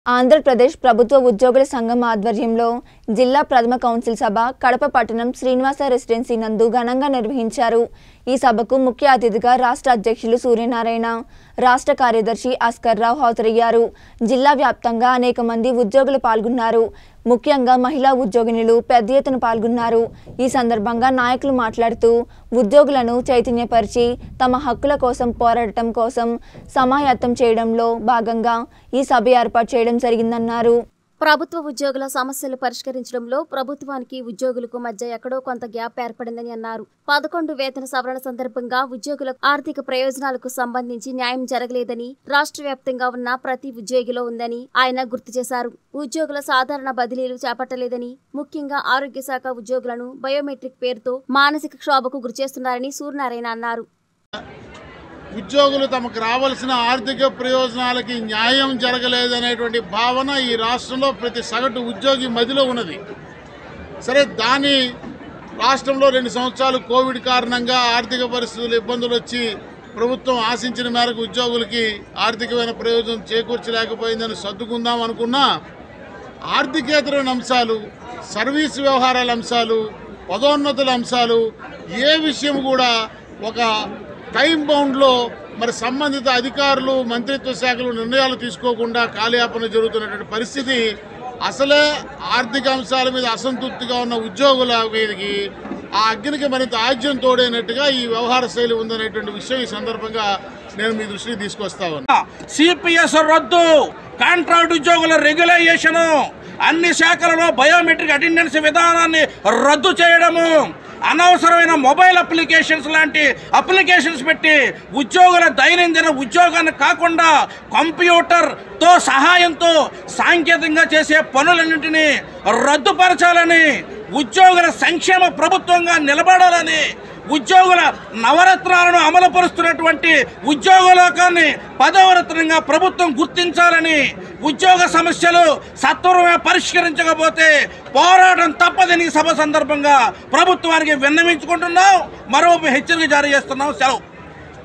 ఆంధ్రప్రదేశ్ ప్రభుత్వ ఉద్యోగుల సంఘం ఆధ్వర్యంలో జిల్లా ప్రథమ కౌన్సిల్ సభ కడప పట్టణం శ్రీనివాస రెసిడెన్సీ నందు ఘనంగా నిర్వహించారు ఈ సభకు ముఖ్య అతిథిగా రాష్ట్ర అధ్యక్షులు సూర్యనారాయణ రాష్ట్ర కార్యదర్శి అస్కర్ రావు హాజరయ్యారు జిల్లా వ్యాప్తంగా అనేక మంది ఉద్యోగులు పాల్గొన్నారు ముఖ్యంగా మహిళా ఉద్యోగినులు పెద్ద ఎత్తున పాల్గొన్నారు ఈ సందర్భంగా నాయకులు మాట్లాడుతూ ఉద్యోగులను చైతన్యపరిచి తమ హక్కుల కోసం పోరాడటం కోసం సమాయత్తం చేయడంలో భాగంగా ఈ సభ ఏర్పాటు చేయడం జరిగిందన్నారు ప్రభుత్వ ఉద్యోగుల సమస్యలు పరిష్కరించడంలో ప్రభుత్వానికి ఉద్యోగులకు మధ్య ఎక్కడో కొంత గ్యాప్ ఏర్పడిందని అన్నారు పదకొండు వేతన సవరణ సందర్భంగా ఉద్యోగుల ఆర్థిక ప్రయోజనాలకు సంబంధించి న్యాయం జరగలేదని రాష్ట్ర వ్యాప్తంగా ఉన్న ప్రతి ఉద్యోగిలో ఉందని ఆయన గుర్తు చేశారు ఉద్యోగుల సాధారణ బదిలీలు చేపట్టలేదని ముఖ్యంగా ఆరోగ్య శాఖ ఉద్యోగులను బయోమెట్రిక్ పేరుతో మానసిక క్షోభకు గురిచేస్తున్నారని సూర్యనారాయణ అన్నారు ఉద్యోగులు తమకు రావాల్సిన ఆర్థిక ప్రయోజనాలకి న్యాయం జరగలేదనేటువంటి భావన ఈ రాష్ట్రంలో ప్రతి సగటు ఉద్యోగి మదిలో ఉన్నది సరే దాని రాష్ట్రంలో రెండు సంవత్సరాలు కోవిడ్ కారణంగా ఆర్థిక పరిస్థితులు ఇబ్బందులు వచ్చి ప్రభుత్వం ఆశించిన మేరకు ఉద్యోగులకి ఆర్థికమైన ప్రయోజనం చేకూర్చలేకపోయిందని సర్దుకుందాం అనుకున్నా ఆర్థికేతర అంశాలు సర్వీస్ వ్యవహారాల అంశాలు పదోన్నతుల అంశాలు ఏ విషయం కూడా ఒక టైం బౌండ్లో మరి సంబంధిత అధికారులు మంత్రిత్వ శాఖలు నిర్ణయాలు తీసుకోకుండా కాలయాపన జరుగుతున్నటువంటి పరిస్థితి అసలే ఆర్థిక అంశాల మీద అసంతృప్తిగా ఉన్న ఉద్యోగుల మీదకి ఆ అగ్నికి మరింత ఆజ్యం తోడైనట్టుగా ఈ వ్యవహార శైలి ఉందనేటువంటి విషయం ఈ సందర్భంగా నేను మీ దృష్టికి తీసుకొస్తా ఉన్నాను సిపిఎస్ రద్దు కాంట్రాక్ట్ ఉద్యోగుల రెగ్యులైజేషను అన్ని శాఖలలో బయోమెట్రిక్ అటెండెన్స్ విధానాన్ని రద్దు చేయడము అనవసరమైన మొబైల్ అప్లికేషన్స్ లాంటి అప్లికేషన్స్ పెట్టి ఉద్యోగుల దైనందిన ఉద్యోగాన్ని కాకుండా కంప్యూటర్తో సహాయంతో సాంకేతికంగా చేసే పనులన్నింటినీ రద్దుపరచాలని ఉద్యోగుల సంక్షేమ ప్రభుత్వంగా నిలబడాలని ఉద్యోగుల నవరత్నాలను అమలుపరుస్తున్నటువంటి ఉద్యోగలోకాన్ని పదవరత్నంగా ప్రభుత్వం గుర్తించాలని ఉద్యోగ సమస్యలు సత్వరమే పరిష్కరించకపోతే పోరాటం తప్పదని ఈ సభ సందర్భంగా ప్రభుత్వానికి విన్నవించుకుంటున్నాం మరో హెచ్చరిక జారీ చేస్తున్నాం సెలవు